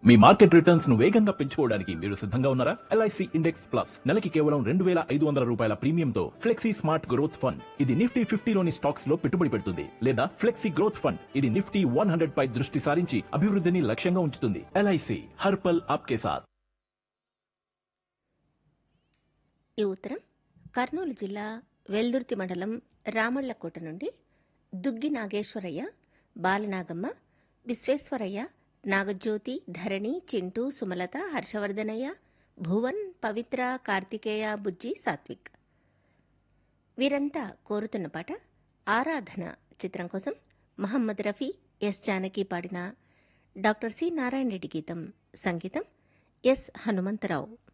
మీ market returns ను వేగంగా పెంచుకోవడానికి మీరు సిద్ధంగా ఉన్నారా ఎల్ఐసి ఇండెక్స్ ప్లస్ నెలకి కేవలం రెండు వేల ఐదు వందల రూపాయల ప్రీమియంతో ఫ్లెక్సీ స్మార్ట్ గ్రోత్ ఫండ్ ఇది నిఫ్టీ ఫిఫ్టీలోని స్టాక్స్ లో పెట్టుబడి పెడుతుంది లేదా ఫ్లెక్సీ గ్రోత్ ఫండ్ ఇది నిఫ్టీ వన్ హండ్రెడ్ పై దృష్టి సారించి అభివృద్ధిని లక్ష్యంగా ఉంచుతుంది ఎల్ఐసి హర్పల్ ఆప్కే సాథ్ ఈ ఉత్తరం కర్నూలు జిల్లా వెల్దుర్తి మండలం రామళ్లకోట నుండి దుగ్గి నాగేశ్వరయ్య బాలనాగమ్మ విశ్వేశ్వరయ్య నాగజ్యోతి ధరణి చింటూ సుమలత హర్షవర్ధనయ్య భువన్ పవిత్ర కార్తికేయ బుజ్జి సాత్విక్ వీరంతా కోరుతున్న పాట ఆరాధన చిత్రం కోసం మహమ్మద్ రఫీ ఎస్ జానకి పాడిన డాక్టర్ సి నారాయణ రెడ్డి గీతం సంగీతం ఎస్ హనుమంతరావు